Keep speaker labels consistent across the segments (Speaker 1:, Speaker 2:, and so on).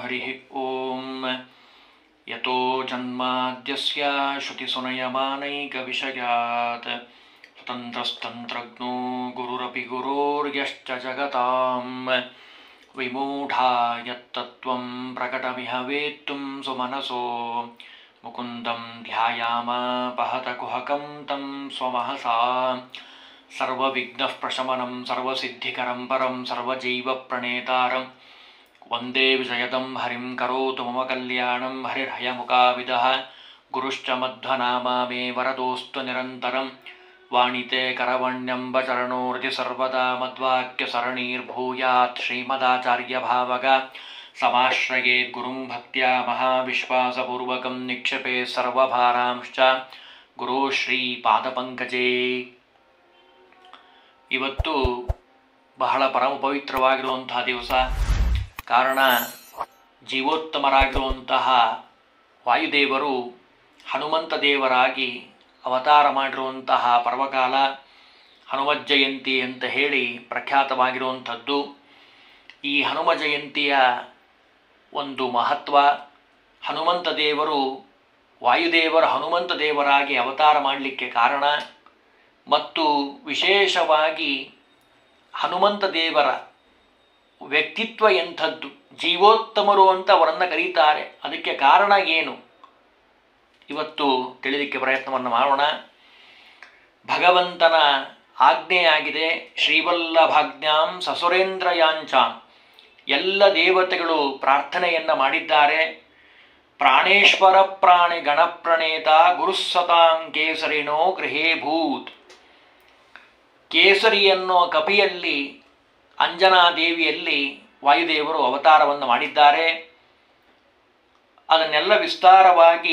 Speaker 1: हरिः ॐ यतो जन्माद्यस्य श्रुतिसुनयमानैकविषयात् स्वतन्त्रस्तन्त्रज्ञो गुरुरपि गुरोर्यश्च जगतां विमूढा यत्तत्त्वं प्रकटमिह वेत्तुं सुमनसो मुकुन्दं ध्यायामापहतकुहकं तं स्वमहसा सर्वविघ्नः प्रशमनं सर्वसिद्धिकरं परं सर्वजैवप्रणेतारं वन्दे विजयदं हरिं करोतु मम कल्याणं हरिर्हयमुखाविदः गुरुश्च मध्वनामा मे वरदोऽस्तु निरन्तरं वाणिते करवण्यम्बचरणोर्जि सर्वदा मद्वाक्यसरणीर्भूयात् श्रीमदाचार्यभावग समाश्रयेत् गुरुं भक्त्या महाविश्वासपूर्वकं निक्षेपे सर्वभारांश्च ಗುರು ಶ್ರೀ ಪಾದಪಂಕಜೇ ಇವತ್ತು ಬಹಳ ಪರಮ ಪವಿತ್ರವಾಗಿರುವಂತಹ ದಿವಸ ಕಾರಣ ಜೀವೋತ್ತಮರಾಗಿರುವಂತಹ ವಾಯುದೇವರು ಹನುಮಂತ ದೇವರಾಗಿ ಅವತಾರ ಮಾಡಿರುವಂತಹ ಪರ್ವಕಾಲ ಹನುಮತ್ ಜಯಂತಿ ಅಂತ ಹೇಳಿ ಪ್ರಖ್ಯಾತವಾಗಿರುವಂಥದ್ದು ಈ ಹನುಮ ಜಯಂತಿಯ ಒಂದು ಮಹತ್ವ ಹನುಮಂತ ದೇವರು ವಾಯುದೇವರ ಹನುಮಂತ ದೇವರಾಗಿ ಅವತಾರ ಮಾಡಲಿಕ್ಕೆ ಕಾರಣ ಮತ್ತು ವಿಶೇಷವಾಗಿ ಹನುಮಂತ ದೇವರ ವ್ಯಕ್ತಿತ್ವ ಎಂಥದ್ದು ಜೀವೋತ್ತಮರು ಅಂತ ಅವರನ್ನು ಕರೀತಾರೆ ಅದಕ್ಕೆ ಕಾರಣ ಏನು ಇವತ್ತು ತಿಳಿಲಿಕ್ಕೆ ಪ್ರಯತ್ನವನ್ನು ಮಾಡೋಣ ಭಗವಂತನ ಆಜ್ಞೆಯಾಗಿದೆ ಶ್ರೀವಲ್ಲಭಾಜ್ಞಾಂ ಸಸುರೇಂದ್ರಯಾಂಚಾಂ ಎಲ್ಲ ದೇವತೆಗಳು ಪ್ರಾರ್ಥನೆಯನ್ನು ಮಾಡಿದ್ದಾರೆ ಪ್ರಾಣೇಶ್ವರ ಪ್ರಾಣಿ ಗಣಪ್ರಣೇತ ಗುರುಸ್ಸತಾಂ ಕೇಸರಿನೋ ಗೃಹೇ ಭೂತ್ ಕೇಸರಿ ಅನ್ನೋ ಕಪಿಯಲ್ಲಿ ಅಂಜನಾದೇವಿಯಲ್ಲಿ ವಾಯುದೇವರು ಅವತಾರವನ್ನು ಮಾಡಿದ್ದಾರೆ ಅದನ್ನೆಲ್ಲ ವಿಸ್ತಾರವಾಗಿ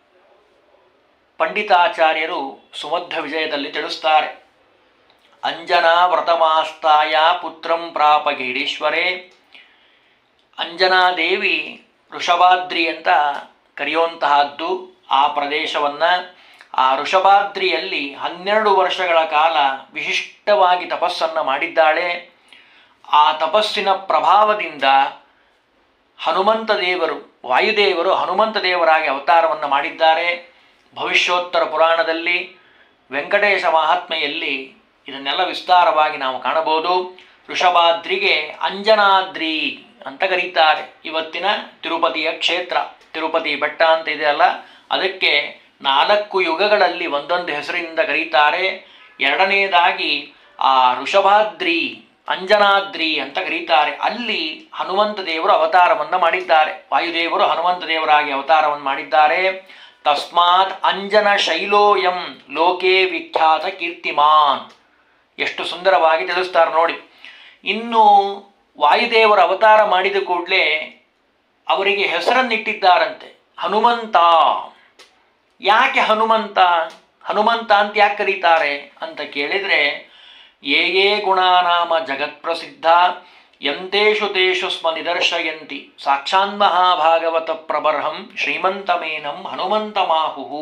Speaker 1: ಪಂಡಿತಾಚಾರ್ಯರು ಸುಮಧ್ವ ವಿಜಯದಲ್ಲಿ ತಿಳಿಸ್ತಾರೆ ಅಂಜನಾ ವ್ರತಮಾಸ್ತಾಯ ಪುತ್ರಂ ಪ್ರಾಪ ಗೀಡೀಶ್ವರೇ ಅಂಜನಾದೇವಿ ಋಷಭಾದ್ರಿ ಅಂತ ಕರೆಯುವಂತಹದ್ದು ಆ ಪ್ರದೇಶವನ್ನು ಆ ಋಷಭಾದ್ರಿಯಲ್ಲಿ ಹನ್ನೆರಡು ವರ್ಷಗಳ ಕಾಲ ವಿಶಿಷ್ಟವಾಗಿ ತಪಸ್ಸನ್ನು ಮಾಡಿದ್ದಾಳೆ ಆ ತಪಸ್ಸಿನ ಪ್ರಭಾವದಿಂದ ಹನುಮಂತ ದೇವರು ವಾಯುದೇವರು ಹನುಮಂತ ದೇವರಾಗಿ ಅವತಾರವನ್ನು ಮಾಡಿದ್ದಾರೆ ಭವಿಷ್ಯೋತ್ತರ ಪುರಾಣದಲ್ಲಿ ವೆಂಕಟೇಶ ಮಹಾತ್ಮೆಯಲ್ಲಿ ಇದನ್ನೆಲ್ಲ ವಿಸ್ತಾರವಾಗಿ ನಾವು ಕಾಣಬಹುದು ಋಷಭಾದ್ರಿಗೆ ಅಂಜನಾದ್ರಿ ಅಂತ ಕರೀತಾರೆ ಇವತ್ತಿನ ತಿರುಪತಿಯ ಕ್ಷೇತ್ರ ತಿರುಪತಿ ಬೆಟ್ಟ ಅಂತ ಇದೆಯಲ್ಲ ಅದಕ್ಕೆ ನಾಲ್ಕು ಯುಗಗಳಲ್ಲಿ ಒಂದೊಂದು ಹೆಸರಿನಿಂದ ಕರೀತಾರೆ ಎರಡನೆಯದಾಗಿ ಆ ಋಷಭಾದ್ರಿ ಅಂಜನಾದ್ರಿ ಅಂತ ಕರೀತಾರೆ ಅಲ್ಲಿ ಹನುಮಂತ ದೇವರು ಅವತಾರವನ್ನು ಮಾಡಿದ್ದಾರೆ ವಾಯುದೇವರು ಹನುಮಂತ ದೇವರಾಗಿ ಅವತಾರವನ್ನು ಮಾಡಿದ್ದಾರೆ ತಸ್ಮಾತ್ ಅಂಜನ ಶೈಲೋಯಂ ಲೋಕೇ ವಿಖ್ಯಾತ ಕೀರ್ತಿಮಾನ್ ಎಷ್ಟು ಸುಂದರವಾಗಿ ತಿಳಿಸ್ತಾರೆ ನೋಡಿ ಇನ್ನು ವಾಯುದೇವರ ಅವತಾರ ಮಾಡಿದ ಕೂಡಲೇ ಅವರಿಗೆ ಹೆಸರನ್ನಿಟ್ಟಿದ್ದಾರಂತೆ ಹನುಮಂತ ಯಾಕೆ ಹನುಮಂತ ಹನುಮಂತ ಅಂತ ಯಾಕೆ ಕರೀತಾರೆ ಅಂತ ಕೇಳಿದರೆ ಯೇ ಯೇ ಗುಣಾನಾಮ ಜಗತ್ಪ್ರಸಿದ್ಧ ಎಂತೇಷು ತೇಷು ಸ್ಮ ನಿದರ್ಶಯಂತಿ ಸಾಕ್ಷಾನ್ ಮಹಾಭಾಗವತ ಪ್ರಬರ್ಹಂ ಶ್ರೀಮಂತಮೇನಂ ಹನುಮಂತ ಮಾಹುಹು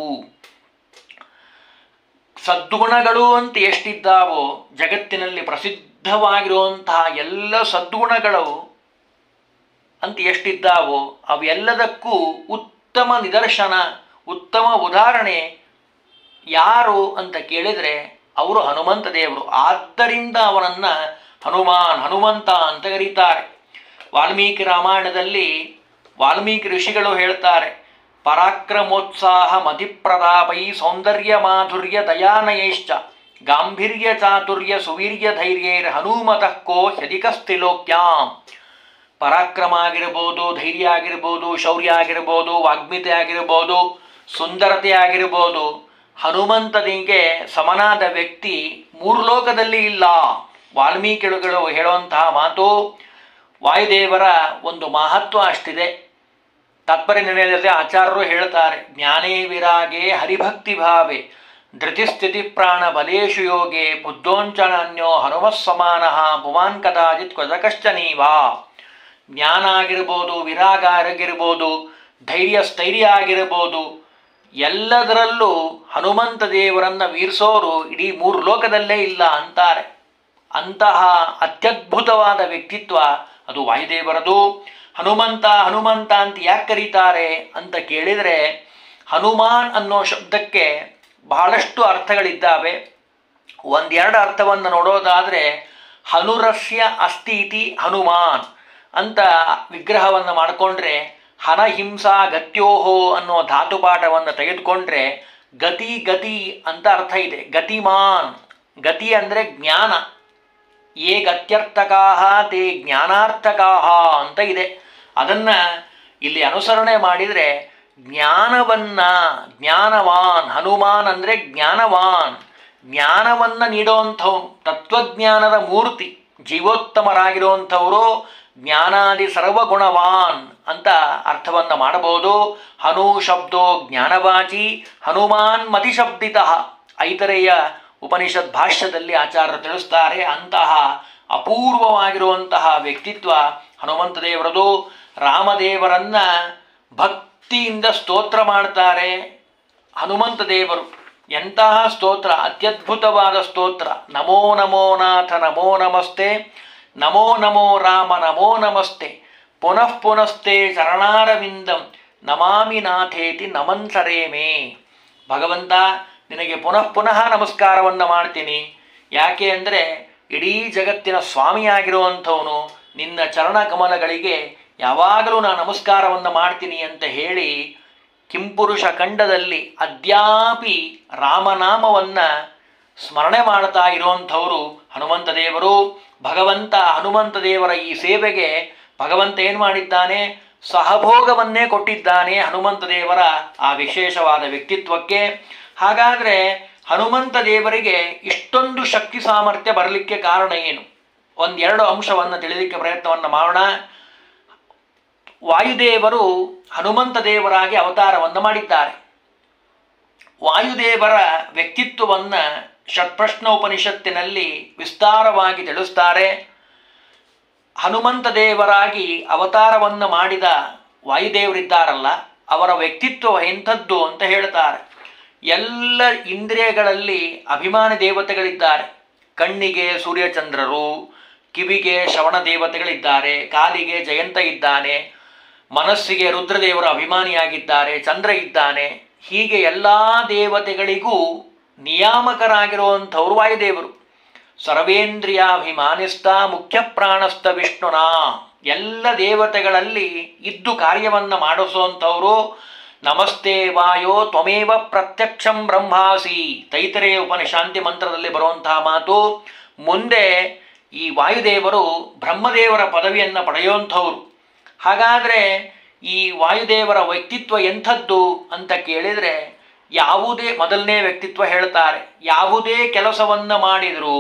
Speaker 1: ಸದ್ಗುಣಗಳು ಅಂತ ಎಷ್ಟಿದ್ದಾವೋ ಜಗತ್ತಿನಲ್ಲಿ ಪ್ರಸಿದ್ಧವಾಗಿರುವಂತಹ ಎಲ್ಲ ಸದ್ಗುಣಗಳು ಅಂತ ಎಷ್ಟಿದ್ದಾವೋ ಅವೆಲ್ಲದಕ್ಕೂ ಉತ್ತಮ ನಿದರ್ಶನ ಉತ್ತಮ ಉದಾಹರಣೆ ಯಾರು ಅಂತ ಕೇಳಿದರೆ ಅವರು ಹನುಮಂತ ದೇವರು ಆದ್ದರಿಂದ ಅವನನ್ನು ಹನುಮಾನ್ ಹನುಮಂತ ಅಂತ ಕರೀತಾರೆ ವಾಲ್ಮೀಕಿ ರಾಮಾಯಣದಲ್ಲಿ ವಾಲ್ಮೀಕಿ ಋಷಿಗಳು ಹೇಳ್ತಾರೆ ಪರಾಕ್ರಮೋತ್ಸಾಹ ಮತಿಪ್ರತಾಪೈ ಸೌಂದರ್ಯ ಮಾಧುರ್ಯ ದಯಾನಯೈಶ್ಚ ಗಾಂಭೀರ್ಯ ಚಾತುರ್ಯ ಸುವೀರ್ಯ ಧೈರ್ಯೈರ್ ಹನುಮತಃ ಕೋ ಹ್ಯಧಿಕಸ್ತಿಲೋಕ್ಯಾಂ ಪರಾಕ್ರಮ ಆಗಿರ್ಬೋದು ಧೈರ್ಯ ಆಗಿರ್ಬೋದು ಶೌರ್ಯ ಆಗಿರ್ಬೋದು ವಾಗ್ಮಿತೆ ಆಗಿರ್ಬೋದು ಸುಂದರತೆ ಆಗಿರ್ಬೋದು ಹನುಮಂತನಿಗೆ ಸಮನಾದ ವ್ಯಕ್ತಿ ಮೂರು ಲೋಕದಲ್ಲಿ ಇಲ್ಲ ವಾಲ್ಮೀಕಿಗಳು ಹೇಳುವಂತಹ ಮಾತು ವಾಯುದೇವರ ಒಂದು ಮಹತ್ವ ಅಷ್ಟಿದೆ ತಾತ್ಪರ್ಯ ನಿರ್ಣಯದಲ್ಲಿ ಆಚಾರ್ಯರು ಹೇಳ್ತಾರೆ ಜ್ಞಾನೇ ವಿರಾಗೆ ಹರಿಭಕ್ತಿ ಭಾವೆ ಧೃತಿಸ್ಥಿತಿ ಪ್ರಾಣ ಬಲೇಶು ಯೋಗೆ ಬುದ್ಧೋಂಚನಾನ್ಯೋ ಹನುಮಃ ಸಮಾನ ಪುಮಾನ್ ಕದಾಚಿತ್ ಕ್ವಜಕಶ್ಚ ನೀವಾ ಜ್ಞಾನ ಆಗಿರ್ಬೋದು ವಿರಾಗ ಆಗಿರ್ಬೋದು ಧೈರ್ಯ ಸ್ಥೈರ್ಯ ಆಗಿರ್ಬೋದು ಎಲ್ಲದರಲ್ಲೂ ಹನುಮಂತ ದೇವರನ್ನು ವೀರಿಸೋರು ಇಡೀ ಮೂರು ಲೋಕದಲ್ಲೇ ಇಲ್ಲ ಅಂತಾರೆ ಅಂತಹ ಅತ್ಯದ್ಭುತವಾದ ವ್ಯಕ್ತಿತ್ವ ಅದು ವಾಯುದೇವರದು ಹನುಮಂತ ಹನುಮಂತ ಅಂತ ಯಾಕೆ ಕರೀತಾರೆ ಅಂತ ಕೇಳಿದರೆ ಹನುಮಾನ್ ಅನ್ನೋ ಶಬ್ದಕ್ಕೆ ಬಹಳಷ್ಟು ಅರ್ಥಗಳಿದ್ದಾವೆ ಒಂದೆರಡು ಅರ್ಥವನ್ನು ನೋಡೋದಾದರೆ ಹನುರಸ್ಯ ಅಸ್ತಿ ಇತಿ ಹನುಮಾನ್ ಅಂತ ವಿಗ್ರಹವನ್ನು ಮಾಡಿಕೊಂಡ್ರೆ ಹನಹಿಂಸಾ ಗತ್ಯೋಹೋ ಅನ್ನೋ ಧಾತುಪಾಠವನ್ನು ತೆಗೆದುಕೊಂಡ್ರೆ ಗತಿ ಗತಿ ಅಂತ ಅರ್ಥ ಇದೆ ಗತಿಮಾನ್ ಗತಿ ಅಂದರೆ ಜ್ಞಾನ ಯೇ ಗತ್ಯರ್ಥಕಾಹ ತೇ ಜ್ಞಾನಾರ್ಥಕಾಹ ಅಂತ ಇದೆ ಅದನ್ನು ಇಲ್ಲಿ ಅನುಸರಣೆ ಮಾಡಿದರೆ ಜ್ಞಾನವನ್ನ ಜ್ಞಾನವಾನ್ ಹನುಮಾನ್ ಅಂದರೆ ಜ್ಞಾನವಾನ್ ಜ್ಞಾನವನ್ನು ನೀಡುವಂಥವ್ನು ತತ್ವಜ್ಞಾನದ ಮೂರ್ತಿ ಜೀವೋತ್ತಮರಾಗಿರುವಂಥವರು ಜ್ಞಾನಾದಿ ಸರ್ವಗುಣವಾನ್ ಅಂತ ಅರ್ಥವನ್ನು ಮಾಡಬಹುದು ಹನು ಶಬ್ದೋ ಜ್ಞಾನವಾಚಿ ಹನುಮಾನ್ ಮತಿಶಬ್ದಿತ ಐತರೆಯ ಉಪನಿಷತ್ ಭಾಷ್ಯದಲ್ಲಿ ಆಚಾರ್ಯರು ತಿಳಿಸ್ತಾರೆ ಅಂತಹ ಅಪೂರ್ವವಾಗಿರುವಂತಹ ವ್ಯಕ್ತಿತ್ವ ಹನುಮಂತ ದೇವರದು ರಾಮದೇವರನ್ನ ಭಕ್ತಿಯಿಂದ ಸ್ತೋತ್ರ ಮಾಡ್ತಾರೆ ಹನುಮಂತ ದೇವರು ಎಂತಹ ಸ್ತೋತ್ರ ಅತ್ಯದ್ಭುತವಾದ ಸ್ತೋತ್ರ ನಮೋ ನಮೋ ನಾಥ ನಮೋ ನಮಸ್ತೆ ನಮೋ ನಮೋ ರಾಮ ನಮೋ ನಮಸ್ತೆ ಪುನಃ ಪುನಸ್ತೆ ಚರಣಾರವಿಂದಂ ನಮಾಮಿ ನಾಥೇತಿ ನಮನ್ಸರೇಮೇ ಭಗವಂತ ನಿನಗೆ ಪುನಃ ಪುನಃ ನಮಸ್ಕಾರವನ್ನು ಮಾಡ್ತೀನಿ ಯಾಕೆ ಅಂದರೆ ಇಡೀ ಜಗತ್ತಿನ ಸ್ವಾಮಿಯಾಗಿರುವಂಥವನು ನಿನ್ನ ಚರಣ ಕಮಲಗಳಿಗೆ ಯಾವಾಗಲೂ ನಾನು ನಮಸ್ಕಾರವನ್ನು ಮಾಡ್ತೀನಿ ಅಂತ ಹೇಳಿ ಕಿಂಪುರುಷ ಖಂಡದಲ್ಲಿ ಅದ್ಯಾಪಿ ರಾಮನಾಮವನ್ನು ಸ್ಮರಣೆ ಮಾಡ್ತಾ ಇರುವಂಥವರು ಹನುಮಂತ ದೇವರು ಭಗವಂತ ಹನುಮಂತ ದೇವರ ಈ ಸೇವೆಗೆ ಭಗವಂತ ಏನು ಮಾಡಿದ್ದಾನೆ ಸಹಭೋಗವನ್ನೇ ಕೊಟ್ಟಿದ್ದಾನೆ ಹನುಮಂತ ದೇವರ ಆ ವಿಶೇಷವಾದ ವ್ಯಕ್ತಿತ್ವಕ್ಕೆ ಹಾಗಾದರೆ ಹನುಮಂತ ದೇವರಿಗೆ ಇಷ್ಟೊಂದು ಶಕ್ತಿ ಸಾಮರ್ಥ್ಯ ಬರಲಿಕ್ಕೆ ಕಾರಣ ಏನು ಒಂದೆರಡು ಅಂಶವನ್ನು ತಿಳಿಲಿಕ್ಕೆ ಪ್ರಯತ್ನವನ್ನು ಮಾಡೋಣ ವಾಯುದೇವರು ಹನುಮಂತ ದೇವರಾಗಿ ಅವತಾರವನ್ನು ಮಾಡಿದ್ದಾರೆ ವಾಯುದೇವರ ವ್ಯಕ್ತಿತ್ವವನ್ನು ಷಟ್ಪ್ರಶ್ನ ಉಪನಿಷತ್ತಿನಲ್ಲಿ ವಿಸ್ತಾರವಾಗಿ ತಿಳಿಸ್ತಾರೆ ಹನುಮಂತ ದೇವರಾಗಿ ಅವತಾರವನ್ನು ಮಾಡಿದ ವಾಯುದೇವರಿದ್ದಾರಲ್ಲ ಅವರ ವ್ಯಕ್ತಿತ್ವ ಎಂಥದ್ದು ಅಂತ ಹೇಳ್ತಾರೆ ಎಲ್ಲ ಇಂದ್ರಿಯಗಳಲ್ಲಿ ಅಭಿಮಾನಿ ದೇವತೆಗಳಿದ್ದಾರೆ ಕಣ್ಣಿಗೆ ಸೂರ್ಯಚಂದ್ರರು ಕಿವಿಗೆ ಶ್ರವಣ ದೇವತೆಗಳಿದ್ದಾರೆ ಕಾಲಿಗೆ ಜಯಂತ ಇದ್ದಾನೆ ಮನಸ್ಸಿಗೆ ರುದ್ರದೇವರ ಅಭಿಮಾನಿಯಾಗಿದ್ದಾರೆ ಚಂದ್ರ ಇದ್ದಾನೆ ಹೀಗೆ ಎಲ್ಲ ದೇವತೆಗಳಿಗೂ ನಿಯಾಮಕರಾಗಿರುವಂಥವ್ರು ವಾಯುದೇವರು ಸರ್ವೇಂದ್ರಿಯಾಭಿಮಾನಿಸ್ತ ಮುಖ್ಯ ಪ್ರಾಣಸ್ಥ ವಿಷ್ಣುನ ಎಲ್ಲ ದೇವತೆಗಳಲ್ಲಿ ಇದ್ದು ಕಾರ್ಯವನ್ನು ಮಾಡಿಸುವಂಥವರು ನಮಸ್ತೆ ವಾಯೋ ತ್ವಮೇವ ಪ್ರತ್ಯಕ್ಷಂ ಬ್ರಹ್ಮಾಸಿ ತೈತರೆಯ ಉಪನಿಶಾಂತಿ ಮಂತ್ರದಲ್ಲಿ ಬರುವಂತಹ ಮಾತು ಮುಂದೆ ಈ ವಾಯುದೇವರು ಬ್ರಹ್ಮದೇವರ ಪದವಿಯನ್ನು ಪಡೆಯುವಂಥವ್ರು ಹಾಗಾದರೆ ಈ ವಾಯುದೇವರ ವ್ಯಕ್ತಿತ್ವ ಎಂಥದ್ದು ಅಂತ ಕೇಳಿದರೆ ಯಾವುದೇ ಮೊದಲನೇ ವ್ಯಕ್ತಿತ್ವ ಹೇಳ್ತಾರೆ ಯಾವುದೇ ಕೆಲಸವನ್ನು ಮಾಡಿದರೂ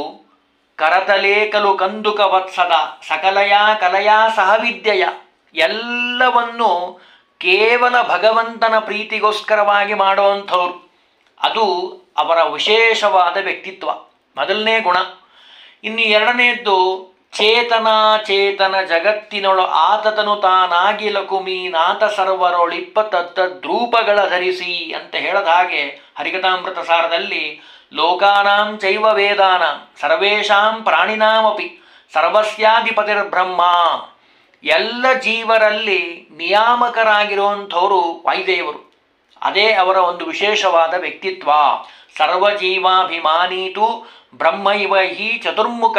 Speaker 1: ಕರತಲೇಕಲು ಕಂದುಕ ವತ್ಸದ ಸಕಲಯ ಕಲಯ ಸಹವಿದ್ಯೆಯ ಎಲ್ಲವನ್ನು ಕೇವಲ ಭಗವಂತನ ಪ್ರೀತಿಗೋಸ್ಕರವಾಗಿ ಮಾಡುವಂಥವ್ರು ಅದು ಅವರ ವಿಶೇಷವಾದ ವ್ಯಕ್ತಿತ್ವ ಮೊದಲನೇ ಗುಣ ಇನ್ನು ಎರಡನೆಯದ್ದು ಚೇತನ ಚೇತನ ಜಗತ್ತಿನೊಳು ಆತತನು ತಾನಾಗಿ ಲಕುಮಿ ನಾಥ ಸರ್ವರೊಳಿಪ್ಪ ತತ್ತದ್ರೂಪಗಳ ಧರಿಸಿ ಅಂತ ಹೇಳದ ಹಾಗೆ ಹರಿಕಥಾಮೃತ ಸಾರದಲ್ಲಿ ಲೋಕಾನಾಂ ಚೈವ ವೇದಾನಾಂ ಸರ್ವೇಷಾಂ ಪ್ರಾಣಿನಾಮಪಿ ಸರ್ವಸ್ಯಾಧಿಪತಿರ್ಬ್ರಹ್ಮ ಎಲ್ಲ ಜೀವರಲ್ಲಿ ನಿಯಾಮಕರಾಗಿರುವಂಥವರು ವಾಯುದೇವರು ಅದೇ ಅವರ ಒಂದು ವಿಶೇಷವಾದ ವ್ಯಕ್ತಿತ್ವ ಸರ್ವಜೀವಾಭಿಮಾನೀತು ಬ್ರಹ್ಮೈವ ಹಿ ಚತುರ್ಮುಖ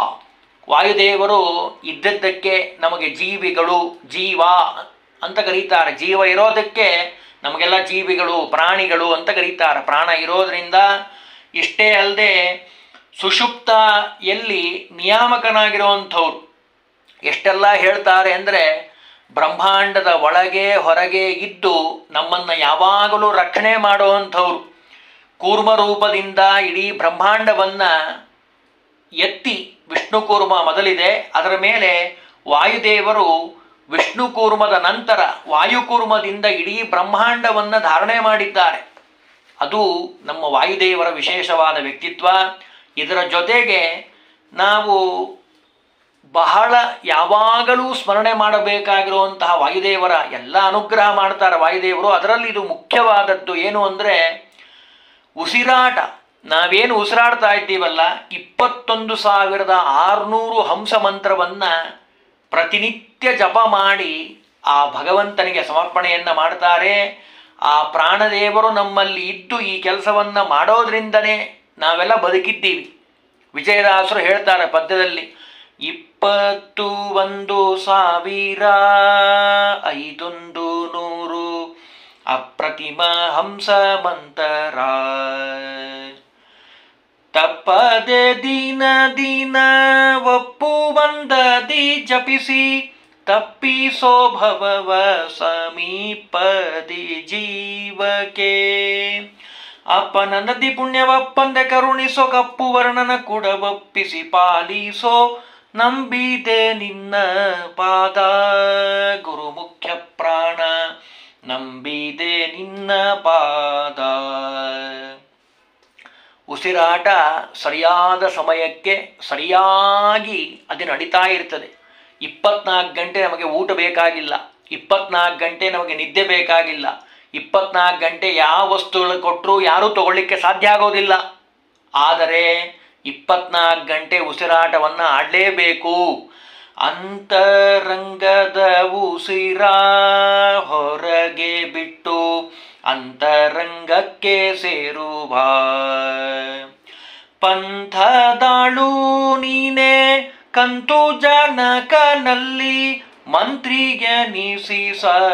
Speaker 1: ವಾಯುದೇವರು ಇದ್ದದ್ದಕ್ಕೆ ನಮಗೆ ಜೀವಿಗಳು ಜೀವ ಅಂತ ಕರೀತಾರೆ ಜೀವ ಇರೋದಕ್ಕೆ ನಮಗೆಲ್ಲ ಜೀವಿಗಳು ಪ್ರಾಣಿಗಳು ಅಂತ ಕರೀತಾರೆ ಪ್ರಾಣ ಇರೋದ್ರಿಂದ ಇಷ್ಟೇ ಅಲ್ಲದೆ ಸುಷುಪ್ತ ಎಲ್ಲಿ ನಿಯಾಮಕನಾಗಿರುವಂಥವ್ರು ಎಷ್ಟೆಲ್ಲ ಹೇಳ್ತಾರೆ ಅಂದರೆ ಬ್ರಹ್ಮಾಂಡದ ಒಳಗೆ ಹೊರಗೆ ಇದ್ದು ನಮ್ಮನ್ನು ಯಾವಾಗಲೂ ರಕ್ಷಣೆ ಮಾಡುವಂಥವ್ರು ಕೂರ್ಮ ರೂಪದಿಂದ ಇಡೀ ಬ್ರಹ್ಮಾಂಡವನ್ನು ಎತ್ತಿ ವಿಷ್ಣು ಕೂರ್ಮ ಮೊದಲಿದೆ ಅದರ ಮೇಲೆ ವಾಯುದೇವರು ವಿಷ್ಣು ಕೂರ್ಮದ ನಂತರ ವಾಯುಕೂರ್ಮದಿಂದ ಇಡೀ ಬ್ರಹ್ಮಾಂಡವನ್ನು ಧಾರಣೆ ಮಾಡಿದ್ದಾರೆ ಅದು ನಮ್ಮ ವಾಯುದೇವರ ವಿಶೇಷವಾದ ವ್ಯಕ್ತಿತ್ವ ಇದರ ಜೊತೆಗೆ ನಾವು ಬಹಳ ಯಾವಾಗಲೂ ಸ್ಮರಣೆ ಮಾಡಬೇಕಾಗಿರುವಂತಹ ವಾಯುದೇವರ ಎಲ್ಲ ಅನುಗ್ರಹ ಮಾಡ್ತಾರೆ ವಾಯುದೇವರು ಅದರಲ್ಲಿ ಇದು ಮುಖ್ಯವಾದದ್ದು ಏನು ಅಂದರೆ ಉಸಿರಾಟ ನಾವೇನು ಉಸಿರಾಡ್ತಾ ಇದ್ದೀವಲ್ಲ ಇಪ್ಪತ್ತೊಂದು ಸಾವಿರದ ಆರುನೂರು ಹಂಸ ಮಂತ್ರವನ್ನು ಪ್ರತಿನಿತ್ಯ ಜಪ ಮಾಡಿ ಆ ಭಗವಂತನಿಗೆ ಸಮರ್ಪಣೆಯನ್ನು ಮಾಡ್ತಾರೆ ಆ ಪ್ರಾಣದೇವರು ನಮ್ಮಲ್ಲಿ ಇದ್ದು ಈ ಕೆಲಸವನ್ನು ಮಾಡೋದ್ರಿಂದನೇ ನಾವೆಲ್ಲ ಬದುಕಿದ್ದೀವಿ ವಿಜಯದಾಸರು ಹೇಳ್ತಾರೆ ಪದ್ಯದಲ್ಲಿ ಇಪ್ಪತ್ತು ಒಂದು ಸಾವಿರ ಐದೊಂದು ನೂರು ಅಪ್ರತಿಮ ಹಂಸ ಮಂತರ ತಪ್ಪದೆ ದಿನ ದಿನ ಒಪ್ಪು ಬಂದದಿ ಜಪಿಸಿ ತಪ್ಪಿಸೋ ಭವವ ಸಮೀಪದಿ ಜೀವಕ್ಕೆ ಅಪ್ಪನ ನದಿ ಪುಣ್ಯವಪ್ಪಂದೆ ಕರುಣಿಸೋ ಕಪ್ಪು ವರ್ಣನ ಕುಡವಪ್ಪಿಸಿ ಪಾಲಿಸೋ ನಂಬಿದೆ ನಿನ್ನ ಪಾದ ಗುರು ಮುಖ್ಯ ಪ್ರಾಣ ನಂಬಿದೆ ನಿನ್ನ ಪಾದ ಉಸಿರಾಟ ಸರಿಯಾದ ಸಮಯಕ್ಕೆ ಸರಿಯಾಗಿ ಅದು ನಡೀತಾ ಇರ್ತದೆ ಇಪ್ಪತ್ನಾಲ್ಕು ಗಂಟೆ ನಮಗೆ ಊಟ ಬೇಕಾಗಿಲ್ಲ ಇಪ್ಪತ್ನಾಲ್ಕು ಗಂಟೆ ನಮಗೆ ನಿದ್ದೆ ಬೇಕಾಗಿಲ್ಲ ಇಪ್ಪತ್ನಾಲ್ಕು ಗಂಟೆ ಯಾವ ವಸ್ತುಗಳು ಕೊಟ್ಟರೂ ಯಾರೂ ತಗೊಳ್ಳಿಕ್ಕೆ ಸಾಧ್ಯ ಆಗೋದಿಲ್ಲ ಆದರೆ ಇಪ್ಪತ್ನಾಲ್ಕು ಗಂಟೆ ಉಸಿರಾಟವನ್ನು ಆಡಲೇಬೇಕು ಅಂತರಂಗದ ಉಸಿರ ಹೊರಗೆ ಬಿಟ್ಟು ಅಂತರಂಗಕ್ಕೆ ಸೇರುವ ಪಂಥದಾಳು ನೀನೆ ಕಂತು ಜನಕನಲ್ಲಿ ಮಂತ್ರಿಗೆ ನೀಸಿ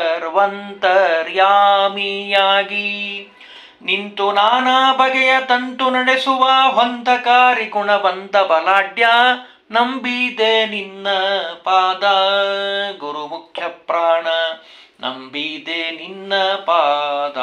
Speaker 1: ಸರ್ವಂತರ್ಯಾಮಿಯಾಗಿ ನಿಂತು ನಾನಾ ಬಗೆಯ ತಂತು ನಡೆಸುವ ಹೊಂತಕಾರಿ ಗುಣವಂತ ಬಲಾಢ್ಯ ನಂಬಿದೆ ನಿನ್ನ ಪಾದ ಗುರು ಮುಖ್ಯ ಪ್ರಾಣ ನಂಬಿದೆ ನಿನ್ನ ಪಾದ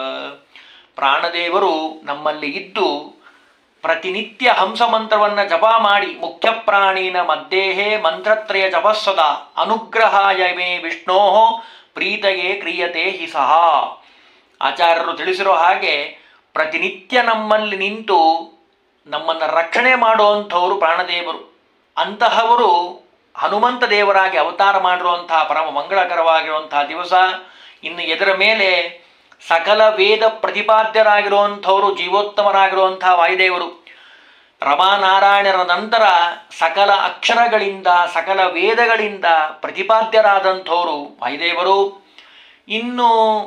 Speaker 1: ಪ್ರಾಣದೇವರು ನಮ್ಮಲ್ಲಿ ಇದ್ದು ಪ್ರತಿನಿತ್ಯ ಹಂಸ ಮಂತ್ರವನ್ನು ಜಪ ಮಾಡಿ ಮುಖ್ಯ ಪ್ರಾಣಿನ ಮಧ್ಯೇಹೇ ಮಂತ್ರತ್ರಯ ಜಪಸ್ಸದ ಅನುಗ್ರಹಾಯ ಮೇ ವಿಷ್ಣೋ ಪ್ರೀತಗೆ ಕ್ರಿಯತೆ ಹಿ ಸಹ ಆಚಾರ್ಯರು ತಿಳಿಸಿರೋ ಹಾಗೆ ಪ್ರತಿನಿತ್ಯ ನಮ್ಮಲ್ಲಿ ನಿಂತು ನಮ್ಮನ್ನು ರಕ್ಷಣೆ ಮಾಡುವಂಥವರು ಪ್ರಾಣದೇವರು ಅಂತಹವರು ಹನುಮಂತ ದೇವರಾಗಿ ಅವತಾರ ಮಾಡಿರುವಂತಹ ಪರಮ ಮಂಗಳಕರವಾಗಿರುವಂತಹ ದಿವಸ ಇನ್ನು ಇದರ ಮೇಲೆ ಸಕಲ ವೇದ ಪ್ರತಿಪಾದ್ಯರಾಗಿರುವಂಥವರು ಜೀವೋತ್ತಮರಾಗಿರುವಂತಹ ವಾಯುದೇವರು ರಮಾನಾರಾಯಣರ ನಂತರ ಸಕಲ ಅಕ್ಷರಗಳಿಂದ ಸಕಲ ವೇದಗಳಿಂದ ಪ್ರತಿಪಾದ್ಯರಾದಂಥವರು ವಾಯುದೇವರು ಇನ್ನು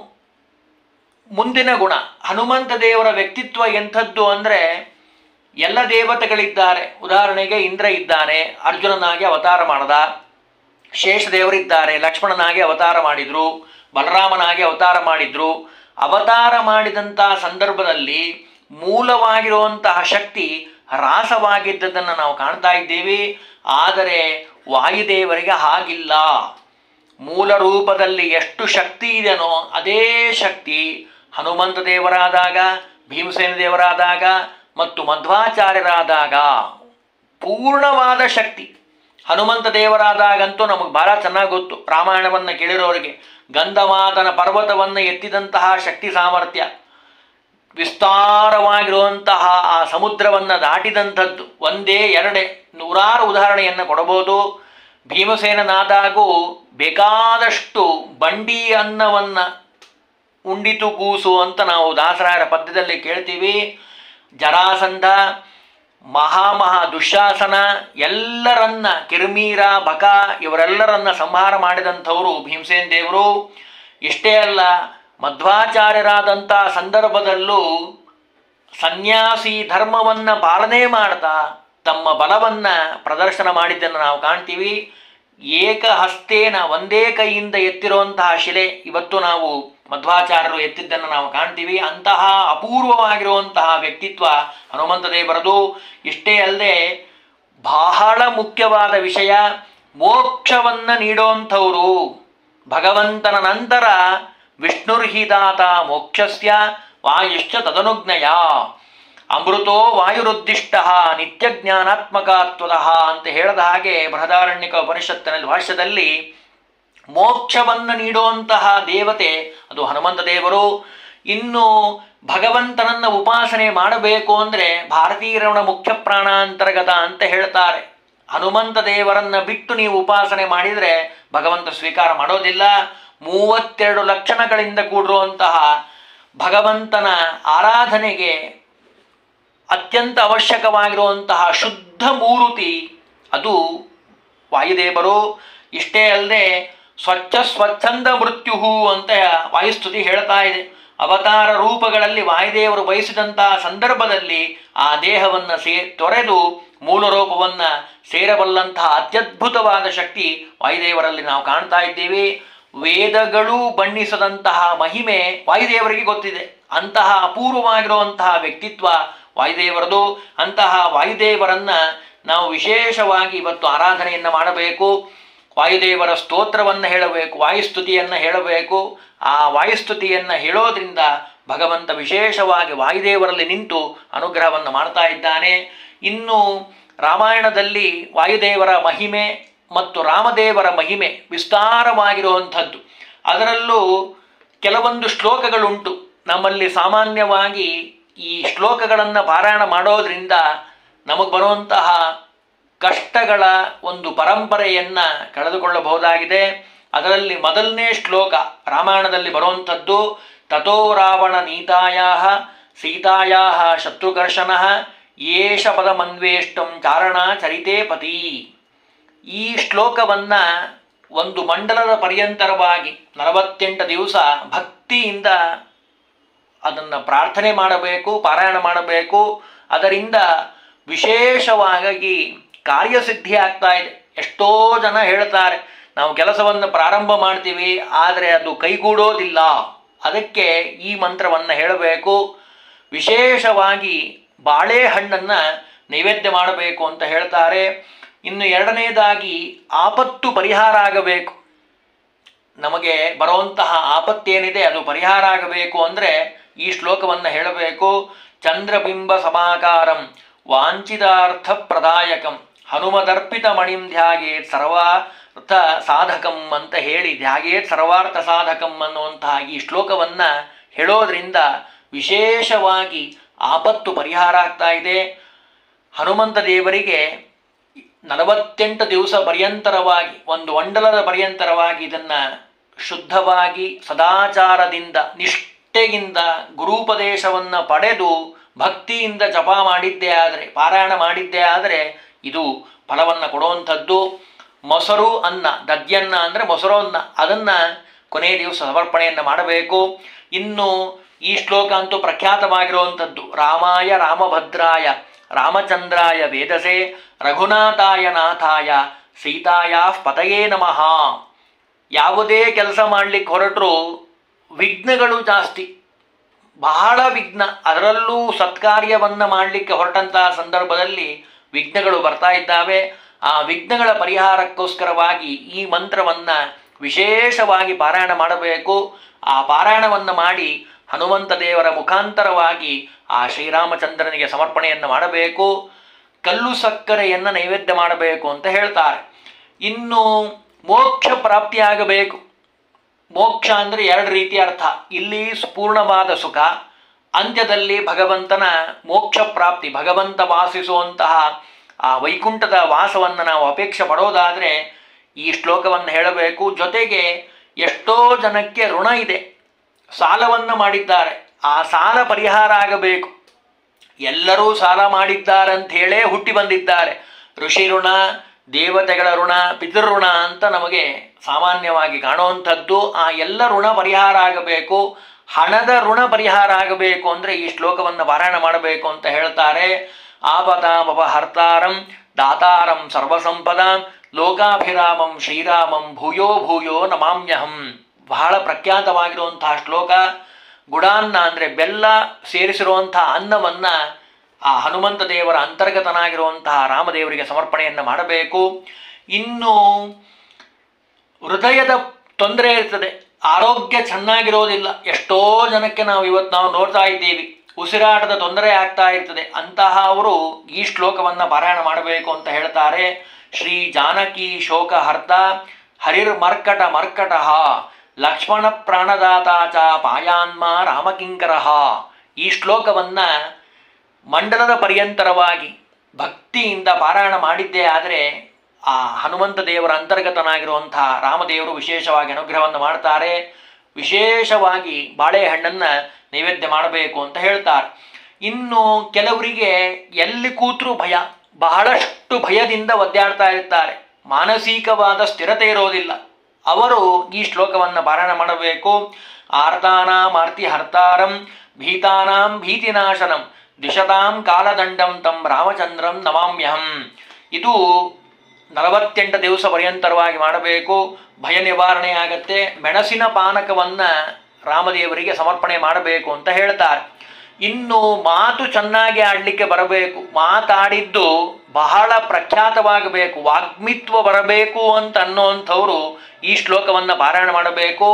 Speaker 1: ಮುಂದಿನ ಗುಣ ಹನುಮಂತ ದೇವರ ವ್ಯಕ್ತಿತ್ವ ಎಂಥದ್ದು ಅಂದರೆ ಎಲ್ಲ ದೇವತೆಗಳಿದ್ದಾರೆ ಉದಾಹರಣೆಗೆ ಇಂದ್ರ ಇದ್ದಾನೆ ಅರ್ಜುನನಾಗಿ ಅವತಾರ ಮಾಡದ ಶೇಷದೇವರಿದ್ದಾರೆ ಲಕ್ಷ್ಮಣನಾಗಿ ಅವತಾರ ಮಾಡಿದ್ರು ಬಲರಾಮನಾಗಿ ಅವತಾರ ಮಾಡಿದ್ರು ಅವತಾರ ಮಾಡಿದಂಥ ಸಂದರ್ಭದಲ್ಲಿ ಮೂಲವಾಗಿರುವಂತಹ ಶಕ್ತಿ ಹ್ರಾಸವಾಗಿದ್ದದನ್ನು ನಾವು ಕಾಣ್ತಾ ಇದ್ದೀವಿ ಆದರೆ ವಾಯುದೇವರಿಗೆ ಹಾಗಿಲ್ಲ ಮೂಲ ರೂಪದಲ್ಲಿ ಎಷ್ಟು ಶಕ್ತಿ ಇದೆನೋ ಅದೇ ಶಕ್ತಿ ಹನುಮಂತ ದೇವರಾದಾಗ ಭೀಮಸೇನ ದೇವರಾದಾಗ ಮತ್ತು ಮಧ್ವಾಚಾರ್ಯರಾದಾಗ ಪೂರ್ಣವಾದ ಶಕ್ತಿ ಹನುಮಂತ ದೇವರಾದಾಗಂತೂ ನಮಗೆ ಬಹಳ ಚೆನ್ನಾಗಿ ಗೊತ್ತು ರಾಮಾಯಣವನ್ನು ಕೇಳಿರೋರಿಗೆ ಗಂಧಮಾತನ ಪರ್ವತವನ್ನು ಎತ್ತಿದಂತಹ ಶಕ್ತಿ ಸಾಮರ್ಥ್ಯ ವಿಸ್ತಾರವಾಗಿರುವಂತಹ ಆ ಸಮುದ್ರವನ್ನು ದಾಟಿದಂಥದ್ದು ಒಂದೇ ಎರಡೇ ನೂರಾರು ಉದಾಹರಣೆಯನ್ನು ಕೊಡಬಹುದು ಭೀಮಸೇನನಾದಾಗೂ ಬೇಕಾದಷ್ಟು ಬಂಡಿ ಅನ್ನವನ್ನು ಉಂಡಿತು ಕೂಸು ಅಂತ ನಾವು ದಾಸರಾಯರ ಪದ್ಯದಲ್ಲಿ ಕೇಳ್ತೀವಿ ಜರಾಸಂಧ ಮಹಾಮಹಾ ದುಶ್ಯಾಸನ ಎಲ್ಲರನ್ನ ಕಿರ್ಮೀರ ಬಕ ಇವರೆಲ್ಲರನ್ನ ಸಂಹಾರ ಮಾಡಿದಂಥವರು ಭೀಮಸೇನ್ ದೇವರು ಇಷ್ಟೇ ಅಲ್ಲ ಮಧ್ವಾಚಾರ್ಯರಾದಂಥ ಸಂದರ್ಭದಲ್ಲೂ ಸನ್ಯಾಸಿ ಧರ್ಮವನ್ನು ಪಾಲನೆ ಮಾಡ್ತಾ ತಮ್ಮ ಬಲವನ್ನು ಪ್ರದರ್ಶನ ಮಾಡಿದ್ದನ್ನು ನಾವು ಕಾಣ್ತೀವಿ ಏಕಹಸ್ತೇನ ಒಂದೇ ಕೈಯಿಂದ ಎತ್ತಿರುವಂತಹ ಶಿಲೆ ಇವತ್ತು ನಾವು ಮಧ್ವಾಚಾರ್ಯರು ಎತ್ತಿದ್ದನ್ನು ನಾವು ಕಾಣ್ತೀವಿ ಅಂತಹ ಅಪೂರ್ವವಾಗಿರುವಂತಹ ವ್ಯಕ್ತಿತ್ವ ಹನುಮಂತ ದೇವರದು ಇಷ್ಟೇ ಅಲ್ಲದೆ ಬಹಳ ಮುಖ್ಯವಾದ ವಿಷಯ ಮೋಕ್ಷವನ್ನು ನೀಡುವಂಥವರು ಭಗವಂತನ ನಂತರ ವಿಷ್ಣುರ್ಹಿದಾತ ಮೋಕ್ಷಸ್ಯ ವಾಯುಶ್ಚ ತದನುಜ್ಞಯ ಅಮೃತೋ ವಾಯುರುದ್ದಿಷ್ಟ ನಿತ್ಯ ಜ್ಞಾನಾತ್ಮಕತ್ವದ ಅಂತ ಹೇಳದ ಹಾಗೆ ಬೃಹದಾರಣ್ಯಕ ಉಪನಿಷತ್ತಿನಲ್ಲಿ ಭಾಷ್ಯದಲ್ಲಿ ಮೋಕ್ಷವನ್ನು ನೀಡುವಂತಹ ದೇವತೆ ಅದು ಹನುಮಂತ ದೇವರು ಇನ್ನು ಭಗವಂತನನ್ನ ಉಪಾಸನೆ ಮಾಡಬೇಕು ಅಂದರೆ ಭಾರತೀಯರವಣ ಮುಖ್ಯ ಪ್ರಾಣಾಂತರ್ಗತ ಅಂತ ಹೇಳ್ತಾರೆ ಹನುಮಂತ ದೇವರನ್ನ ಬಿಟ್ಟು ನೀವು ಉಪಾಸನೆ ಮಾಡಿದರೆ ಭಗವಂತ ಸ್ವೀಕಾರ ಮಾಡೋದಿಲ್ಲ ಮೂವತ್ತೆರಡು ಲಕ್ಷಣಗಳಿಂದ ಕೂಡಿರುವಂತಹ ಭಗವಂತನ ಆರಾಧನೆಗೆ ಅತ್ಯಂತ ಅವಶ್ಯಕವಾಗಿರುವಂತಹ ಶುದ್ಧ ಮೂರುತಿ ಅದು ವಾಯುದೇವರು ಇಷ್ಟೇ ಅಲ್ಲದೆ ಸ್ವಚ್ಛ ಸ್ವಚ್ಛಂದ ಮೃತ್ಯು ಅಂತ ವಾಯುಸ್ತುತಿ ಹೇಳ್ತಾ ಇದೆ ಅವತಾರ ರೂಪಗಳಲ್ಲಿ ವಾಯುದೇವರು ಬಯಸಿದಂತಹ ಸಂದರ್ಭದಲ್ಲಿ ಆ ದೇಹವನ್ನು ಸೇ ತೊರೆದು ಮೂಲ ರೂಪವನ್ನು ಸೇರಬಲ್ಲಂತಹ ಅತ್ಯದ್ಭುತವಾದ ಶಕ್ತಿ ವಾಯುದೇವರಲ್ಲಿ ನಾವು ಕಾಣ್ತಾ ಇದ್ದೀವಿ ವೇದಗಳು ಬಣ್ಣಿಸದಂತಹ ಮಹಿಮೆ ವಾಯುದೇವರಿಗೆ ಗೊತ್ತಿದೆ ಅಂತಹ ಅಪೂರ್ವವಾಗಿರುವಂತಹ ವ್ಯಕ್ತಿತ್ವ ವಾಯುದೇವರದು ಅಂತಹ ವಾಯುದೇವರನ್ನ ನಾವು ವಿಶೇಷವಾಗಿ ಇವತ್ತು ಆರಾಧನೆಯನ್ನು ಮಾಡಬೇಕು ವಾಯುದೇವರ ಸ್ತೋತ್ರವನ್ನು ಹೇಳಬೇಕು ವಾಯುಸ್ತುತಿಯನ್ನು ಹೇಳಬೇಕು ಆ ವಾಯುಸ್ತುತಿಯನ್ನು ಹೇಳೋದ್ರಿಂದ ಭಗವಂತ ವಿಶೇಷವಾಗಿ ವಾಯುದೇವರಲ್ಲಿ ನಿಂತು ಅನುಗ್ರಹವನ್ನು ಮಾಡ್ತಾ ಇದ್ದಾನೆ ಇನ್ನು ರಾಮಾಯಣದಲ್ಲಿ ವಾಯುದೇವರ ಮಹಿಮೆ ಮತ್ತು ರಾಮದೇವರ ಮಹಿಮೆ ವಿಸ್ತಾರವಾಗಿರುವಂಥದ್ದು ಅದರಲ್ಲೂ ಕೆಲವೊಂದು ಶ್ಲೋಕಗಳುಂಟು ನಮ್ಮಲ್ಲಿ ಸಾಮಾನ್ಯವಾಗಿ ಈ ಶ್ಲೋಕಗಳನ್ನು ಪಾರಾಯಣ ಮಾಡೋದ್ರಿಂದ ನಮಗೆ ಬರುವಂತಹ ಕಷ್ಟಗಳ ಒಂದು ಪರಂಪರೆಯನ್ನು ಕಳೆದುಕೊಳ್ಳಬಹುದಾಗಿದೆ ಅದರಲ್ಲಿ ಮೊದಲನೇ ಶ್ಲೋಕ ರಾಮಾಯಣದಲ್ಲಿ ಬರುವಂಥದ್ದು ತಥೋ ರಾವಣ ನೀತಾಯಾ ಸೀತಾಯಾ ಶತ್ರುಕರ್ಷಣ ಏಷ ಪದಮನ್ವೇಷ್ಟಂ ಚಾರಣ ಚರಿತೇ ಪತಿ ಈ ಶ್ಲೋಕವನ್ನು ಒಂದು ಮಂಡಲದ ಪರ್ಯಂತರವಾಗಿ ನಲವತ್ತೆಂಟು ದಿವಸ ಭಕ್ತಿಯಿಂದ ಅದನ್ನು ಪ್ರಾರ್ಥನೆ ಮಾಡಬೇಕು ಪಾರಾಯಣ ಮಾಡಬೇಕು ಅದರಿಂದ ವಿಶೇಷವಾಗಿ ಕಾರ್ಯಸಿದ್ಧಿ ಆಗ್ತಾ ಇದೆ ಎಷ್ಟೋ ಜನ ಹೇಳ್ತಾರೆ ನಾವು ಕೆಲಸವನ್ನು ಪ್ರಾರಂಭ ಮಾಡ್ತೀವಿ ಆದರೆ ಅದು ಕೈಗೂಡೋದಿಲ್ಲ ಅದಕ್ಕೆ ಈ ಮಂತ್ರವನ್ನು ಹೇಳಬೇಕು ವಿಶೇಷವಾಗಿ ಬಾಳೆಹಣ್ಣನ್ನು ನೈವೇದ್ಯ ಮಾಡಬೇಕು ಅಂತ ಹೇಳ್ತಾರೆ ಇನ್ನು ಎರಡನೇದಾಗಿ ಆಪತ್ತು ಪರಿಹಾರ ಆಗಬೇಕು ನಮಗೆ ಬರುವಂತಹ ಆಪತ್ತೇನಿದೆ ಅದು ಪರಿಹಾರ ಆಗಬೇಕು ಅಂದರೆ ಈ ಶ್ಲೋಕವನ್ನು ಹೇಳಬೇಕು ಚಂದ್ರಬಿಂಬ ಸಮಾಕಾರಂ ವಾಂಛಿತಾರ್ಥ ಪ್ರದಾಯಕಂ ಹನುಮದರ್ಪಿತ ಮಣಿಂ ಧ್ಯಾಗೇತ್ ಸರ್ವಾರ್ಥ ಸಾಧಕಂ ಅಂತ ಹೇಳಿ ಧ್ಯಾಗೇತ್ ಸರ್ವಾರ್ಥ ಸಾಧಕಂ ಅನ್ನುವಂತಹ ಈ ಶ್ಲೋಕವನ್ನು ಹೇಳೋದ್ರಿಂದ ವಿಶೇಷವಾಗಿ ಆಪತ್ತು ಪರಿಹಾರ ಆಗ್ತಾ ಇದೆ ಹನುಮಂತ ದೇವರಿಗೆ ನಲವತ್ತೆಂಟು ದಿವಸ ಪರ್ಯಂತರವಾಗಿ ಒಂದು ಮಂಡಲದ ಪರ್ಯಂತರವಾಗಿ ಇದನ್ನು ಶುದ್ಧವಾಗಿ ಸದಾಚಾರದಿಂದ ನಿಷ್ಠೆಯಿಂದ ಗುರುಪದೇಶವನ್ನು ಪಡೆದು ಭಕ್ತಿಯಿಂದ ಜಪ ಮಾಡಿದ್ದೇ ಆದರೆ ಪಾರಾಯಣ ಮಾಡಿದ್ದೇ ಆದರೆ ಇದು ಫಲವನ್ನು ಕೊಡುವಂಥದ್ದು ಮೊಸರು ಅನ್ನ ದದ್ಯನ್ನ ಅಂದರೆ ಮೊಸರು ಅನ್ನ ಅದನ್ನು ಕೊನೆಯ ದಿವಸ ಸಮರ್ಪಣೆಯನ್ನು ಮಾಡಬೇಕು ಇನ್ನು ಈ ಶ್ಲೋಕ ಅಂತೂ ಪ್ರಖ್ಯಾತವಾಗಿರುವಂಥದ್ದು ರಾಮಾಯ ರಾಮಭದ್ರಾಯ ರಾಮಚಂದ್ರಾಯ ವೇದಸೆ ರಘುನಾಥಾಯ ನಾಥಾಯ ಸೀತಾಯ ಪತಯೇ ನಮಃ ಯಾವುದೇ ಕೆಲಸ ಮಾಡಲಿಕ್ಕೆ ಹೊರಟರೂ ವಿಘ್ನಗಳು ಜಾಸ್ತಿ ಬಹಳ ವಿಘ್ನ ಅದರಲ್ಲೂ ಸತ್ಕಾರ್ಯವನ್ನು ಮಾಡಲಿಕ್ಕೆ ಹೊರಟಂತಹ ಸಂದರ್ಭದಲ್ಲಿ ವಿಘ್ನಗಳು ಬರ್ತಾ ಇದ್ದಾವೆ ಆ ವಿಘ್ನಗಳ ಪರಿಹಾರಕ್ಕೋಸ್ಕರವಾಗಿ ಈ ಮಂತ್ರವನ್ನು ವಿಶೇಷವಾಗಿ ಪಾರಾಯಣ ಮಾಡಬೇಕು ಆ ಪಾರಾಯಣವನ್ನು ಮಾಡಿ ಹನುಮಂತ ದೇವರ ಮುಖಾಂತರವಾಗಿ ಆ ಶ್ರೀರಾಮಚಂದ್ರನಿಗೆ ಸಮರ್ಪಣೆಯನ್ನು ಮಾಡಬೇಕು ಕಲ್ಲು ಸಕ್ಕರೆಯನ್ನು ನೈವೇದ್ಯ ಮಾಡಬೇಕು ಅಂತ ಹೇಳ್ತಾರೆ ಇನ್ನು ಮೋಕ್ಷ ಪ್ರಾಪ್ತಿಯಾಗಬೇಕು ಮೋಕ್ಷ ಅಂದರೆ ಎರಡು ರೀತಿಯ ಅರ್ಥ ಇಲ್ಲಿ ಪೂರ್ಣವಾದ ಸುಖ ಅಂತ್ಯದಲ್ಲಿ ಭಗವಂತನ ಮೋಕ್ಷ ಪ್ರಾಪ್ತಿ ಭಗವಂತ ವಾಸಿಸುವಂತಹ ಆ ವೈಕುಂಠದ ವಾಸವನ್ನು ನಾವು ಅಪೇಕ್ಷೆ ಪಡೋದಾದರೆ ಈ ಶ್ಲೋಕವನ್ನು ಹೇಳಬೇಕು ಜೊತೆಗೆ ಎಷ್ಟೋ ಜನಕ್ಕೆ ಋಣ ಇದೆ ಸಾಲವನ್ನು ಮಾಡಿದ್ದಾರೆ ಆ ಸಾಲ ಪರಿಹಾರ ಆಗಬೇಕು ಎಲ್ಲರೂ ಸಾಲ ಮಾಡಿದ್ದಾರಂತ ಹೇಳೇ ಹುಟ್ಟಿ ಬಂದಿದ್ದಾರೆ ಋಷಿ ಋಣ ದೇವತೆಗಳ ಋಣ ಪಿತೃಋಣ ಅಂತ ನಮಗೆ ಸಾಮಾನ್ಯವಾಗಿ ಕಾಣುವಂಥದ್ದು ಆ ಎಲ್ಲ ಋಣ ಪರಿಹಾರ ಆಗಬೇಕು ಹಣದ ಋಣ ಪರಿಹಾರ ಆಗಬೇಕು ಅಂದರೆ ಈ ಶ್ಲೋಕವನ್ನು ಪಾರಾಯಣ ಮಾಡಬೇಕು ಅಂತ ಹೇಳ್ತಾರೆ ಆಪದಾಮಪ ಹರ್ತಾರಂ ದಾತಾರಂ ಸರ್ವಸಂಪದಾಂ ಲೋಕಾಭಿರಾಮಂ ಶ್ರೀರಾಮಂ ಭೂಯೋ ಭೂಯೋ ನಮಾಮ್ಯಹಂ ಬಹಳ ಪ್ರಖ್ಯಾತವಾಗಿರುವಂತಹ ಶ್ಲೋಕ ಗುಡಾನ್ನ ಅಂದರೆ ಬೆಲ್ಲ ಸೇರಿಸಿರುವಂತಹ ಅನ್ನವನ್ನು ಆ ಹನುಮಂತ ದೇವರ ಅಂತರ್ಗತನಾಗಿರುವಂತಹ ರಾಮದೇವರಿಗೆ ಸಮರ್ಪಣೆಯನ್ನು ಮಾಡಬೇಕು ಇನ್ನು ಹೃದಯದ ತೊಂದರೆ ಇರ್ತದೆ ಆರೋಗ್ಯ ಚೆನ್ನಾಗಿರೋದಿಲ್ಲ ಎಷ್ಟೋ ಜನಕ್ಕೆ ನಾವು ಇವತ್ತು ನಾವು ನೋಡ್ತಾ ಇದ್ದೀವಿ ಉಸಿರಾಟದ ತೊಂದರೆ ಆಗ್ತಾ ಇರ್ತದೆ ಅಂತಹ ಅವರು ಈ ಶ್ಲೋಕವನ್ನು ಪಾರಾಯಣ ಮಾಡಬೇಕು ಅಂತ ಹೇಳ್ತಾರೆ ಶ್ರೀ ಜಾನಕಿ ಶೋಕ ಹರ್ತ ಹರಿರ್ ಮರ್ಕಟ ಮರ್ಕಟಃ ಲಕ್ಷ್ಮಣ ಪ್ರಾಣದಾತ ಚ ಪಾಯಾನ್ಮ ರಾಮಕಿಂಕರಃ ಈ ಶ್ಲೋಕವನ್ನು ಮಂಡಲದ ಪರ್ಯಂತರವಾಗಿ ಭಕ್ತಿಯಿಂದ ಪಾರಾಯಣ ಮಾಡಿದ್ದೇ ಆದರೆ ಆ ಹನುಮಂತ ದೇವರ ಅಂತರ್ಗತನಾಗಿರುವಂತಹ ರಾಮದೇವರು ವಿಶೇಷವಾಗಿ ಅನುಗ್ರಹವನ್ನು ಮಾಡ್ತಾರೆ ವಿಶೇಷವಾಗಿ ಬಾಳೆಹಣ್ಣನ್ನು ನೈವೇದ್ಯ ಮಾಡಬೇಕು ಅಂತ ಹೇಳ್ತಾರೆ ಇನ್ನು ಕೆಲವರಿಗೆ ಎಲ್ಲಿ ಕೂತರೂ ಭಯ ಬಹಳಷ್ಟು ಭಯದಿಂದ ಒದ್ದಾಡ್ತಾ ಇರ್ತಾರೆ ಮಾನಸಿಕವಾದ ಸ್ಥಿರತೆ ಇರೋದಿಲ್ಲ ಅವರು ಈ ಶ್ಲೋಕವನ್ನು ಪಾರಾಯಣ ಮಾಡಬೇಕು ಆರ್ತಾನಾಂ ಆರ್ತಿ ಹರ್ತಾರಂ ಭೀತಾನಾಂ ಭೀತಿನಾಶನಂ ದಿಶತಾಂ ಕಾಲದಂಡಂ ತಂ ರಾಮಚಂದ್ರಂ ನಮಾಮ್ಯಹಂ ಇದು ನಲವತ್ತೆಂಟು ದಿವಸ ಪರ್ಯಂತರವಾಗಿ ಮಾಡಬೇಕು ಭಯ ನಿವಾರಣೆ ಆಗತ್ತೆ ಮೆಣಸಿನ ಪಾನಕವನ್ನು ರಾಮದೇವರಿಗೆ ಸಮರ್ಪಣೆ ಮಾಡಬೇಕು ಅಂತ ಹೇಳ್ತಾರೆ ಇನ್ನು ಮಾತು ಚೆನ್ನಾಗಿ ಆಡಲಿಕ್ಕೆ ಬರಬೇಕು ಮಾತಾಡಿದ್ದು ಬಹಳ ಪ್ರಖ್ಯಾತವಾಗಬೇಕು ವಾಗ್ಮಿತ್ವ ಬರಬೇಕು ಅಂತ ಅನ್ನೋಂಥವ್ರು ಈ ಶ್ಲೋಕವನ್ನು ಪಾರಾಯಣ ಮಾಡಬೇಕು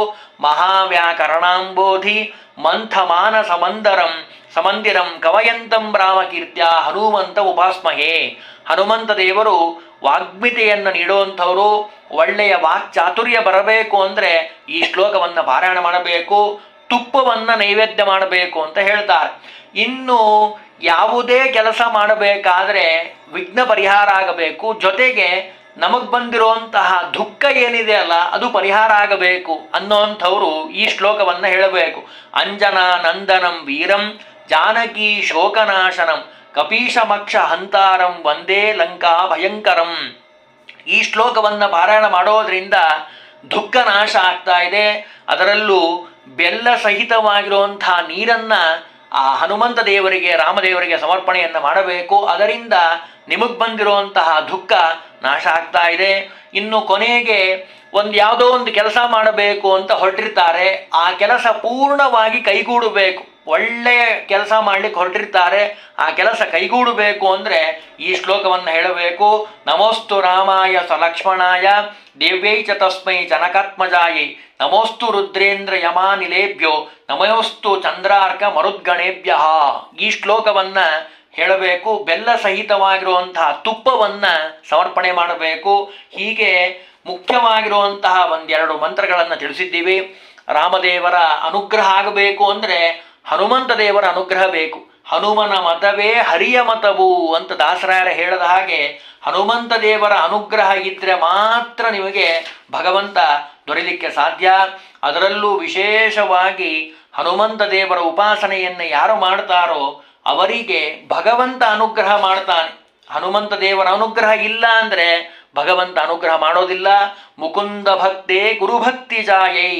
Speaker 1: ಮಹಾವ್ಯಾಕರಣಾಂಬೋಧಿ ಮಂಥಮಾನ ಸಮಂದರಂ ಸಮಂದಿರಂ ಕವಯಂತಂ ರಾಮಕೀರ್ತ್ಯ ಹನುಮಂತ ಉಪಾಸ್ಮಹೇ ಹನುಮಂತ ದೇವರು ವಾಗ್ಮಿತೆಯನ್ನು ನೀಡುವಂಥವರು ಒಳ್ಳೆಯ ವಾಕ್ಚಾತುರ್ಯ ಬರಬೇಕು ಅಂದರೆ ಈ ಶ್ಲೋಕವನ್ನು ಪಾರಾಯಣ ಮಾಡಬೇಕು ತುಪ್ಪವನ್ನು ನೈವೇದ್ಯ ಮಾಡಬೇಕು ಅಂತ ಹೇಳ್ತಾರೆ ಇನ್ನು ಯಾವುದೇ ಕೆಲಸ ಮಾಡಬೇಕಾದ್ರೆ ವಿಘ್ನ ಪರಿಹಾರ ಆಗಬೇಕು ಜೊತೆಗೆ ನಮಗೆ ಬಂದಿರುವಂತಹ ದುಃಖ ಏನಿದೆ ಅಲ್ಲ ಅದು ಪರಿಹಾರ ಆಗಬೇಕು ಅನ್ನೋಂಥವ್ರು ಈ ಶ್ಲೋಕವನ್ನು ಹೇಳಬೇಕು ಅಂಜನಾ ನಂದನಂ ವೀರಂ ಜಾನಕಿ ಶೋಕನಾಶನಂ ಕಪೀಶಮಕ್ಷ ಹಂತಾರಂ ಒಂದೇ ಲಂಕಾ ಭಯಂಕರಂ ಈ ಶ್ಲೋಕವನ್ನು ಪಾರಾಯಣ ಮಾಡೋದ್ರಿಂದ ದುಃಖ ನಾಶ ಆಗ್ತಾ ಇದೆ ಅದರಲ್ಲೂ ಬೆಲ್ಲ ಸಹಿತವಾಗಿರುವಂತಹ ನೀರನ್ನು ಆ ಹನುಮಂತ ದೇವರಿಗೆ ರಾಮದೇವರಿಗೆ ಸಮರ್ಪಣೆಯನ್ನು ಮಾಡಬೇಕು ಅದರಿಂದ ನಿಮಗೆ ಬಂದಿರುವಂತಹ ದುಃಖ ನಾಶ ಆಗ್ತಾ ಇದೆ ಇನ್ನು ಕೊನೆಗೆ ಒಂದು ಯಾವುದೋ ಒಂದು ಕೆಲಸ ಮಾಡಬೇಕು ಅಂತ ಹೊರಟಿರ್ತಾರೆ ಆ ಕೆಲಸ ಪೂರ್ಣವಾಗಿ ಕೈಗೂಡಬೇಕು ಒಳ್ಳೆಯ ಕೆಲಸ ಮಾಡಲಿಕ್ಕೆ ಹೊರಟಿರ್ತಾರೆ ಆ ಕೆಲಸ ಕೈಗೂಡಬೇಕು ಅಂದರೆ ಈ ಶ್ಲೋಕವನ್ನು ಹೇಳಬೇಕು ನಮೋಸ್ತು ರಾಮಾಯ ಸ ಲಕ್ಷ್ಮಣಾಯ ದೇವ್ಯೈ ಚ ತಸ್ಮೈ ಜನಕಾತ್ಮಜಾಯೈ ನಮೋಸ್ತು ರುದ್ರೇಂದ್ರ ಯಮಾನಿಲೇಭ್ಯೋ ನಮೋಸ್ತು ಚಂದ್ರಾರ್ಕ ಮರುದ್ಗಣೇಭ್ಯ ಈ ಶ್ಲೋಕವನ್ನು ಹೇಳಬೇಕು ಬೆಲ್ಲ ಸಹಿತವಾಗಿರುವಂತಹ ತುಪ್ಪವನ್ನು ಸಮರ್ಪಣೆ ಮಾಡಬೇಕು ಹೀಗೆ ಮುಖ್ಯವಾಗಿರುವಂತಹ ಒಂದೆರಡು ಮಂತ್ರಗಳನ್ನು ತಿಳಿಸಿದ್ದೀವಿ ರಾಮದೇವರ ಅನುಗ್ರಹ ಆಗಬೇಕು ಅಂದರೆ ಹನುಮಂತ ದೇವರ ಅನುಗ್ರಹ ಬೇಕು ಹನುಮನ ಮತವೇ ಹರಿಯ ಮತವು ಅಂತ ದಾಸರಾಯರ ಹೇಳದ ಹಾಗೆ ಹನುಮಂತ ದೇವರ ಅನುಗ್ರಹ ಇದ್ದರೆ ಮಾತ್ರ ನಿಮಗೆ ಭಗವಂತ ದೊರೆಯಲಿಕ್ಕೆ ಸಾಧ್ಯ ಅದರಲ್ಲೂ ವಿಶೇಷವಾಗಿ ಹನುಮಂತ ದೇವರ ಉಪಾಸನೆಯನ್ನು ಯಾರು ಮಾಡ್ತಾರೋ ಅವರಿಗೆ ಭಗವಂತ ಅನುಗ್ರಹ ಮಾಡ್ತಾನೆ ಹನುಮಂತ ದೇವರ ಅನುಗ್ರಹ ಇಲ್ಲ ಅಂದರೆ ಭಗವಂತ ಅನುಗ್ರಹ ಮಾಡೋದಿಲ್ಲ ಮುಕುಂದ ಭಕ್ತೇ ಗುರುಭಕ್ತಿ ಜಾಯೈ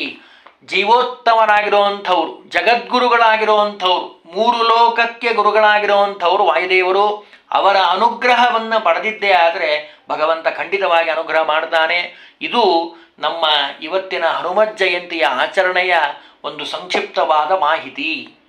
Speaker 1: ಜೀವೋತ್ತಮರಾಗಿರುವಂಥವ್ರು ಜಗದ್ಗುರುಗಳಾಗಿರುವಂಥವ್ರು ಮೂರು ಲೋಕಕ್ಕೆ ಗುರುಗಳಾಗಿರುವಂಥವ್ರು ವಾಯುದೇವರು ಅವರ ಅನುಗ್ರಹವನ್ನು ಪಡೆದಿದ್ದೇ ಆದರೆ ಭಗವಂತ ಖಂಡಿತವಾಗಿ ಅನುಗ್ರಹ ಮಾಡ್ತಾನೆ ಇದು ನಮ್ಮ ಇವತ್ತಿನ ಹನುಮತ್ ಜಯಂತಿಯ ಆಚರಣೆಯ ಒಂದು ಸಂಕ್ಷಿಪ್ತವಾದ ಮಾಹಿತಿ